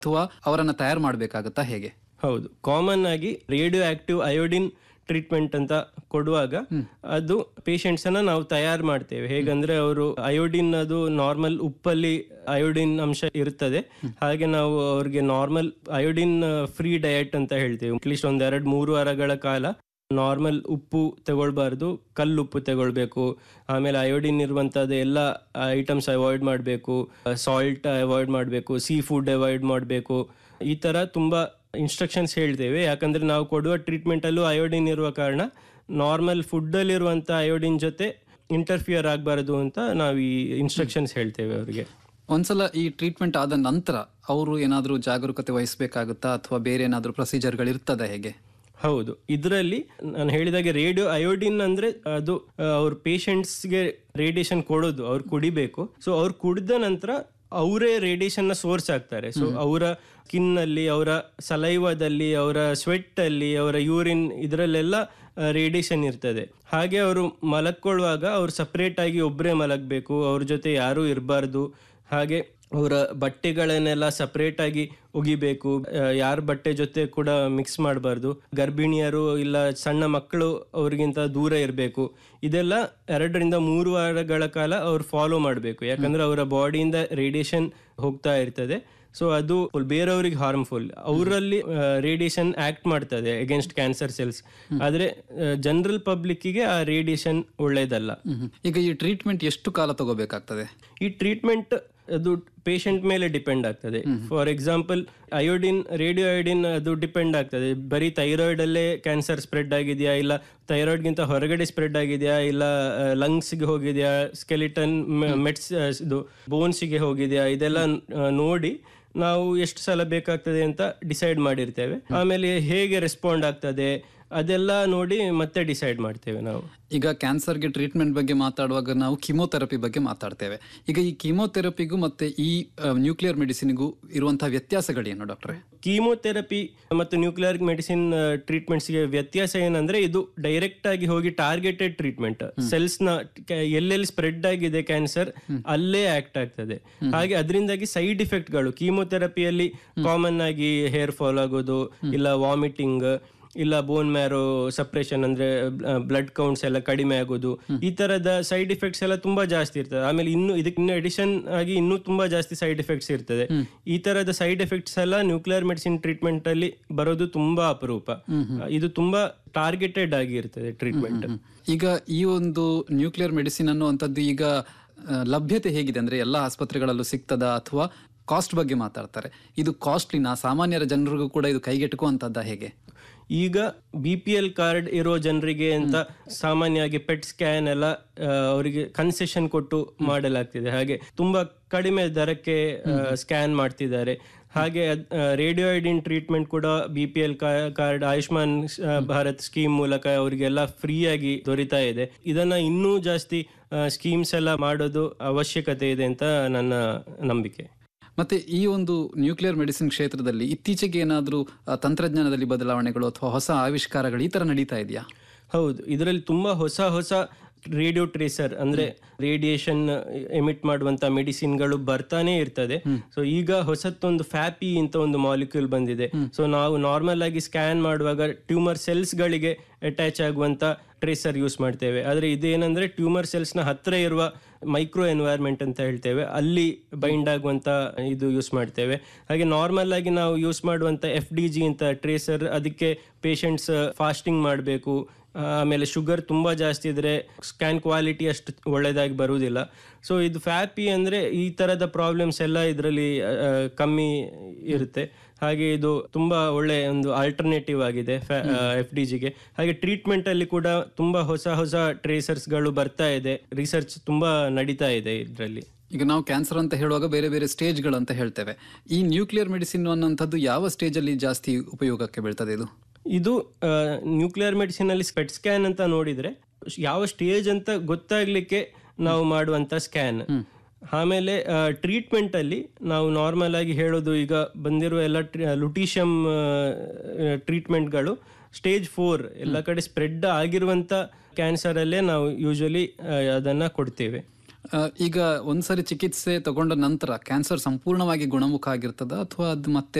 ಅಥವಾ ಅವರನ್ನ ತಯಾರು ಮಾಡಬೇಕಾಗುತ್ತಾ ಹೇಗೆ ಹೌದು ಕಾಮನ್ ಆಗಿ ರೇಡಿಯೋ ಆಕ್ಟಿವ್ ಅಯೋಡಿನ್ ಟ್ರೀಟ್ಮೆಂಟ್ ಅಂತ ಕೊಡುವಾಗ ಅದು ಪೇಷಂಟ್ಸ್ ಅನ್ನ ನಾವು ತಯಾರು ಮಾಡ್ತೇವೆ ಹೇಗಂದ್ರೆ ಅವರು ಅಯೋಡಿನ್ ಅದು ನಾರ್ಮಲ್ ಉಪ್ಪಲ್ಲಿ ಅಯೋಡಿನ್ ಅಂಶ ಇರ್ತದೆ ಹಾಗೆ ನಾವು ಅವ್ರಿಗೆ ನಾರ್ಮಲ್ ಅಯೋಡಿನ್ ಫ್ರೀ ಡಯಟ್ ಅಂತ ಹೇಳ್ತೇವೆ ಅಟ್ಲೀಸ್ಟ್ ಒಂದ್ ಎರಡ್ ಮೂರು ವಾರಗಳ ಕಾಲ ನಾರ್ಮಲ್ ಉಪ್ಪು ತಗೊಳ್ಬಾರ್ದು ಕಲ್ಲುಪ್ಪು ತಗೊಳ್ಬೇಕು ಆಮೇಲೆ ಅಯೋಡಿನ್ ಇರುವಂತದ್ದು ಎಲ್ಲ ಐಟಮ್ಸ್ ಅವಾಯ್ಡ್ ಮಾಡಬೇಕು ಸಾಲ್ಟ್ ಅವಾಯ್ಡ್ ಮಾಡಬೇಕು ಸೀ ಫುಡ್ ಅವಾಯ್ಡ್ ಮಾಡಬೇಕು ಈ ತರ ತುಂಬಾ ಇನ್ಸ್ಟ್ರಕ್ಷನ್ಸ್ ಹೇಳ್ತೇವೆ ಯಾಕಂದ್ರೆ ನಾವು ಕೊಡುವ ಟ್ರೀಟ್ಮೆಂಟ್ ಅಲ್ಲೂ ಅಯೋಡಿನ್ ಇರುವ ಕಾರಣ ನಾರ್ಮಲ್ ಫುಡ್ ಅಲ್ಲಿರುವಂತ ಅಯೋಡಿನ್ ಜೊತೆ ಇಂಟರ್ಫಿಯರ್ ಆಗಬಾರದು ಅಂತ ನಾವು ಈ ಇನ್ಸ್ಟ್ರಕ್ಷನ್ಸ್ ಹೇಳ್ತೇವೆ ಅವರಿಗೆ ಒಂದ್ಸಲ ಈ ಟ್ರೀಟ್ಮೆಂಟ್ ಆದ ನಂತರ ಅವರು ಏನಾದರೂ ಜಾಗರೂಕತೆ ವಹಿಸಬೇಕಾಗುತ್ತಾ ಅಥವಾ ಬೇರೆ ಏನಾದರೂ ಪ್ರೊಸೀಜರ್ಗಳು ಇರ್ತದ ಹೇಗೆ ಹೌದು ಇದರಲ್ಲಿ ನಾನು ಹೇಳಿದಾಗೆ ರೇಡಿಯೋ ಅಯೋಡಿನ್ ಅಂದ್ರೆ ಅದು ಆ, ಅವ್ರ ಪೇಷಂಟ್ಸ್ಗೆ ರೇಡಿಯೇಷನ್ ಕೊಡೋದು ಅವ್ರು ಕುಡಿಬೇಕು ಸೊ ಅವ್ರು ಕುಡಿದ ನಂತರ ಅವರೇ ರೇಡಿಯೇಷನ್ ನ ಸೋರ್ಸ್ ಆಗ್ತಾರೆ ಸೊ ಅವರ ಸ್ಕಿನ್ ಅಲ್ಲಿ ಅವರ ಸಲೈವದಲ್ಲಿ ಅವರ ಸ್ವೆಟ್ ಅಲ್ಲಿ ಅವರ ಯೂರಿನ್ ಇದರಲ್ಲೆಲ್ಲ ರೇಡಿಯೇಷನ್ ಇರ್ತದೆ ಹಾಗೆ ಅವರು ಮಲಕ್ಕೊಳ್ಳುವಾಗ ಅವ್ರು ಸಪ್ರೇಟ್ ಆಗಿ ಒಬ್ಬರೇ ಮಲಗಬೇಕು ಅವ್ರ ಜೊತೆ ಯಾರೂ ಇರಬಾರ್ದು ಹಾಗೆ ಅವರ ಬಟ್ಟೆಗಳನ್ನೆಲ್ಲ ಸಪ್ರೇಟ್ ಆಗಿ ಒಗಿಬೇಕು ಯಾರ ಬಟ್ಟೆ ಜೊತೆ ಕೂಡ ಮಿಕ್ಸ್ ಮಾಡಬಾರ್ದು ಗರ್ಭಿಣಿಯರು ಇಲ್ಲ ಸಣ್ಣ ಮಕ್ಕಳು ಅವ್ರಿಗಿಂತ ದೂರ ಇರಬೇಕು ಇದೆಲ್ಲ ಎರಡರಿಂದ ಮೂರು ವಾರಗಳ ಕಾಲ ಅವ್ರು ಫಾಲೋ ಮಾಡಬೇಕು ಯಾಕಂದ್ರೆ ಅವರ ಬಾಡಿಯಿಂದ ರೇಡಿಯೇಷನ್ ಹೋಗ್ತಾ ಇರ್ತದೆ ಸೊ ಅದು ಬೇರೆಯವ್ರಿಗೆ ಹಾರ್ಮ್ಫುಲ್ ಅವರಲ್ಲಿ ರೇಡಿಯೇಷನ್ ಆಕ್ಟ್ ಮಾಡ್ತದೆ ಅಗೇನ್ಸ್ಟ್ ಕ್ಯಾನ್ಸರ್ ಸೆಲ್ಸ್ ಆದ್ರೆ ಜನರಲ್ ಪಬ್ಲಿಕ್ಕಿಗೆ ಆ ರೇಡಿಯೇಷನ್ ಒಳ್ಳೇದಲ್ಲ ಮ್ಹೂ. ಈಗ ಈ ಟ್ರೀಟ್ಮೆಂಟ್ ಎಷ್ಟು ಕಾಲ ತಗೋಬೇಕಾಗ್ತದೆ ಈ ಟ್ರೀಟ್ಮೆಂಟ್ ಅದು ಪೇಷಂಟ್ ಮೇಲೆ ಡಿಪೆಂಡ್ ಆಗ್ತದೆ for example iodine radio iodine ಅದು ಡಿಪೆಂಡ್ ಆಗ್ತದೆ ಬರೀ ಥೈರಾಯ್ಡ್ ಅಲ್ಲೇ ಕ್ಯಾನ್ಸರ್ ಸ್ಪ್ರೆಡ್ ಆಗಿದೆಯಾ ಇಲ್ಲ ಥೈರಾಯ್ಡ್ ಗಿಂತ ಹೊರಗಡೆ ಸ್ಪ್ರೆಡ್ ಆಗಿದೆಯಾ ಇಲ್ಲ ಲಂಗ್ಸ್ಗೆ ಹೋಗಿದೆಯಾ ಸ್ಕೆಲಿಟನ್ ಮೆಟ್ಸ್ ಇದು ಬೋನ್ಸ್ಗೆ ಹೋಗಿದೆಯಾ ಇದೆಲ್ಲ ಆ, ನೋಡಿ ನಾವು ಎಷ್ಟು ಸಲ ಬೇಕಾಗ್ತದೆ ಅಂತ ಡಿಸೈಡ್ ಮಾಡಿರ್ತೇವೆ ಆಮೇಲೆ ಹೇಗೆ ರೆಸ್ಪಾಂಡ್ ಆಗ್ತದೆ ಅದೆಲ್ಲ ನೋಡಿ ಮತ್ತೆ ಡಿಸೈಡ್ ಮಾಡ್ತೇವೆ ನಾವು ಈಗ ಕ್ಯಾನ್ಸರ್ಗೆ ಟ್ರೀಟ್ಮೆಂಟ್ ಬಗ್ಗೆ ಮಾತಾಡುವಾಗ ನಾವು ಕಿಮೋಥೆರಪಿ ಬಗ್ಗೆ ಮಾತಾಡ್ತೇವೆ ಈಗ ಈ ಕಿಮೋಥೆರಪಿಗೂ ಮತ್ತೆ ಈ ನ್ಯೂಕ್ಲಿಯರ್ ಮೆಡಿಸಿನ್ಗೂ ಇರುವಂತಹ ವ್ಯತ್ಯಾಸಗಳೇನು ಡಾಕ್ಟ್ರೆ ಕೀಮೋಥೆರಪಿ ಮತ್ತು ನ್ಯೂಕ್ಲಿಯರ್ ಮೆಡಿಸಿನ್ ಟ್ರೀಟ್ಮೆಂಟ್ಸ್ಗೆ ವ್ಯತ್ಯಾಸ ಏನಂದ್ರೆ ಇದು ಡೈರೆಕ್ಟ್ ಆಗಿ ಹೋಗಿ ಟಾರ್ಗೆಟೆಡ್ ಟ್ರೀಟ್ಮೆಂಟ್ ಸೆಲ್ಸ್ ನ ಕ- ಎಲ್ಲೆಲ್ಲಿ ಸ್ಪ್ರೆಡ್ ಆಗಿದೆ ಕ್ಯಾನ್ಸರ್ ಅಲ್ಲೇ ಆಕ್ಟ್ ಆಗ್ತದೆ ಹಾಗೆ ಅದರಿಂದಾಗಿ ಸೈಡ್ ಇಫೆಕ್ಟ್ಗಳು ಕೀಮೋಥೆರಪಿಯಲ್ಲಿ ಕಾಮನ್ ಆಗಿ ಹೇರ್ ಫಾಲ್ ಆಗೋದು ಇಲ್ಲ ವಾಮಿಟಿಂಗ್ ಇಲ್ಲ ಬೋನ್ ಮ್ಯಾರೋ ಸಪ್ರೇಷನ್ ಅಂದ್ರೆ ಬ್ಲಡ್ ಕೌಂಟ್ಸ್ ಎಲ್ಲ ಕಡಿಮೆ ಆಗೋದು ಈ ತರದ ಸೈಡ್ ಇಫೆಕ್ಟ್ಸ್ ಎಲ್ಲ ತುಂಬಾ ಜಾಸ್ತಿ ಇರ್ತದೆ ಆಮೇಲೆ ಇನ್ನು ಇದಕ್ಕೆ ಇನ್ನು ಎಡಿಷನ್ ಆಗಿ ಇನ್ನೂ ತುಂಬಾ ಜಾಸ್ತಿ ಸೈಡ್ ಎಫೆಕ್ಟ್ಸ್ ಇರ್ತದೆ ಈ ತರದ ಸೈಡ್ ಎಫೆಕ್ಟ್ಸ್ ಎಲ್ಲ ನ್ಯೂಕ್ಲಿಯರ್ ಮೆಡಿಸಿನ್ ಟ್ರೀಟ್ಮೆಂಟ್ ಅಲ್ಲಿ ಬರೋದು ತುಂಬಾ ಅಪರೂಪ ಇದು ತುಂಬಾ ಟಾರ್ಗೆಟೆಡ್ ಆಗಿ ಇರ್ತದೆ ಟ್ರೀಟ್ಮೆಂಟ್ ಈಗ ಈ ಒಂದು ನ್ಯೂಕ್ಲಿಯರ್ ಮೆಡಿಸಿನ್ ಅನ್ನುವಂಥದ್ದು ಈಗ ಆ, ಲಭ್ಯತೆ ಹೇಗಿದೆ ಅಂದ್ರೆ ಎಲ್ಲ ಆಸ್ಪತ್ರೆಗಳಲ್ಲೂ ಸಿಗ್ತದ ಅಥವಾ ಕಾಸ್ಟ್ ಬಗ್ಗೆ ಮಾತಾಡ್ತಾರೆ ಇದು ಕಾಸ್ಟ್ಲಿನ ಸಾಮಾನ್ಯರ ಜನರಿಗೂ ಕೂಡ ಇದು ಕೈಗೆಟುಕುವಂತದ್ದ ಹೇಗೆ ಈಗ ಬಿ ಪಿ ಎಲ್ ಕಾರ್ಡ್ ಇರೋ ಜನರಿಗೆ ಅಂತ ಸಾಮಾನ್ಯವಾಗಿ ಪೆಟ್ ಸ್ಕ್ಯಾನ್ ಎಲ್ಲ ಆ, ಅವರಿಗೆ ಕನ್ಸೆಷನ್ ಕೊಟ್ಟು ಮಾಡಲಾಗ್ತಿದೆ ಹಾಗೆ ತುಂಬಾ ಕಡಿಮೆ ದರಕ್ಕೆ ಸ್ಕ್ಯಾನ್ ಮಾಡ್ತಿದ್ದಾರೆ ಹಾಗೆ ರೇಡಿಯೋ ಐಡಿನ್ ಟ್ರೀಟ್ಮೆಂಟ್ ಕೂಡ B P L card Ayushman ಆ, ಭಾರತ್ ಸ್ಕೀಮ್ ಮೂಲಕ ಅವರಿಗೆಲ್ಲ ಫ್ರೀ ಆಗಿ ದೊರೀತಾ ಇದೆ ಇದನ್ನ ಇನ್ನೂ ಜಾಸ್ತಿ ಸ್ಕೀಮ್ಸ್ ಎಲ್ಲ ಮಾಡೋದು ಅವಶ್ಯಕತೆ ಇದೆ ಅಂತ ನನ್ನ ನಂಬಿಕೆ ಮತ್ತೆ ಈ ಒಂದು ನ್ಯೂಕ್ಲಿಯರ್ ಮೆಡಿಸಿನ್ ಕ್ಷೇತ್ರದಲ್ಲಿ ಇತ್ತೀಚೆಗೆ ಏನಾದರೂ ತಂತ್ರಜ್ಞಾನದಲ್ಲಿ ಬದಲಾವಣೆಗಳು ಅಥವಾ ಹೊಸ ಆವಿಷ್ಕಾರಗಳು ಈ ತರ ನಡೀತಾ ಇದೆಯಾ ಹೌದು ಇದರಲ್ಲಿ ತುಂಬಾ ಹೊಸ ಹೊಸ ರೇಡಿಯೋ ಟ್ರೇಸರ್ ಅಂದ್ರೆ ರೇಡಿಯೇಷನ್ ಎಮಿಟ್ ಮಾಡುವಂತ ಮೆಡಿಸಿನ್ಗಳು ಬರ್ತಾನೆ ಇರ್ತದೆ ಸೊ ಈಗ ಹೊಸತ್ತೊಂದು ಫ್ಯಾಪಿ ಅಂತ ಒಂದು ಮಾಲಿಕ್ಯೂಲ್ ಬಂದಿದೆ ಸೊ ನಾವು ನಾರ್ಮಲ್ ಆಗಿ ಸ್ಕ್ಯಾನ್ ಮಾಡುವಾಗ ಟ್ಯೂಮರ್ ಸೆಲ್ಸ್ ಗಳಿಗೆ ಅಟ್ಯಾಚ್ ಆಗುವಂತ ಟ್ರೇಸರ್ ಯೂಸ್ ಮಾಡ್ತೇವೆ ಆದ್ರೆ ಇದೇನಂದ್ರೆ ಟ್ಯೂಮರ್ ಸೆಲ್ಸ್ ನ ಹತ್ರ ಇರುವ ಮೈಕ್ರೋ ಎನ್ವೈರ್ಮೆಂಟ್ ಅಂತ ಹೇಳ್ತೇವೆ ಅಲ್ಲಿ ಬೈಂಡ್ ಆಗುವಂತ ಇದು ಯೂಸ್ ಮಾಡ್ತೇವೆ ಹಾಗೆ ನಾರ್ಮಲ್ ಆಗಿ ನಾವು ಯೂಸ್ ಮಾಡುವಂತ ಎಫ್ ಡಿ ಜಿ ಅಂತ ಟ್ರೇಸರ್ ಅದಕ್ಕೆ ಪೇಷಂಟ್ಸ್ ಫಾಸ್ಟಿಂಗ್ ಮಾಡಬೇಕು ಆಮೇಲೆ ಶುಗರ್ ತುಂಬಾ ಜಾಸ್ತಿ ಇದ್ರೆ ಸ್ಕ್ಯಾನ್ ಕ್ವಾಲಿಟಿ ಅಷ್ಟು ಒಳ್ಳೇದಾಗಿ ಬರುವುದಿಲ್ಲ ಸೊ ಇದು ಫ್ಯಾಪಿ ಅಂದ್ರೆ ಈ ತರದ ಪ್ರಾಬ್ಲಮ್ಸ್ ಎಲ್ಲ ಇದರಲ್ಲಿ ಕಮ್ಮಿ ಇರುತ್ತೆ ಹಾಗೆ ಇದು ತುಂಬಾ ಒಳ್ಳೆ ಒಂದು ಆಲ್ಟರ್ನೇಟಿವ್ ಆಗಿದೆ ಎಫ್ ಡಿ ಜಿಗೆ ಹಾಗೆ ಟ್ರೀಟ್ಮೆಂಟ್ ಅಲ್ಲಿ ಕೂಡ ತುಂಬಾ ಹೊಸ ಹೊಸ ಟ್ರೇಸರ್ಸ್ ಗಳು ಬರ್ತಾ ಇದೆ ರಿಸರ್ಚ್ ತುಂಬಾ ನಡೀತಾ ಇದೆ ಇದರಲ್ಲಿ ಈಗ ನಾವು ಕ್ಯಾನ್ಸರ್ ಅಂತ ಹೇಳುವಾಗ ಬೇರೆ ಬೇರೆ ಸ್ಟೇಜ್ಗಳು ಅಂತ ಹೇಳ್ತೇವೆ ಈ ನ್ಯೂಕ್ಲಿಯರ್ ಮೆಡಿಸಿನ್ ಅನ್ನುವಂಥದ್ದು ಯಾವ ಸ್ಟೇಜ್ ಅಲ್ಲಿ ಜಾಸ್ತಿ ಉಪಯೋಗಕ್ಕೆ ಬೀಳ್ತದೆ ಇದು ಇದು ನ್ಯೂಕ್ಲಿಯರ್ ಮೆಡಿಸಿನ್ ಅಲ್ಲಿ ಸ್ಪೆಟ್ ಸ್ಕ್ಯಾನ್ ಅಂತ ನೋಡಿದ್ರೆ ಯಾವ ಸ್ಟೇಜ್ ಅಂತ ಗೊತ್ತಾಗ್ಲಿಕ್ಕೆ ನಾವು ಮಾಡುವಂತ ಸ್ಕ್ಯಾನ್ ಆಮೇಲೆ ಟ್ರೀಟ್ಮೆಂಟ್ ಅಲ್ಲಿ ನಾವು ನಾರ್ಮಲ್ ಆಗಿ ಹೇಳೋದು ಈಗ ಬಂದಿರುವ ಎಲ್ಲ ಲುಟೀಷಿಯಂ ಟ್ರೀಟ್ಮೆಂಟ್ಗಳು ಸ್ಟೇಜ್ ಫೋರ್ ಎಲ್ಲ ಕಡೆ ಸ್ಪ್ರೆಡ್ ಆಗಿರುವಂತ ಕ್ಯಾನ್ಸರ್ ಅಲ್ಲೇ ನಾವು ಯೂಶಲಿ ಅದನ್ನ ಕೊಡ್ತೇವೆ ಆ, ಈಗ ಒಂದ್ಸರಿ ಚಿಕಿತ್ಸೆ ತಗೊಂಡ ನಂತರ ಕ್ಯಾನ್ಸರ್ ಸಂಪೂರ್ಣವಾಗಿ ಗುಣಮುಖ ಆಗಿರ್ತದ ಅಥವಾ ಅದು ಮತ್ತೆ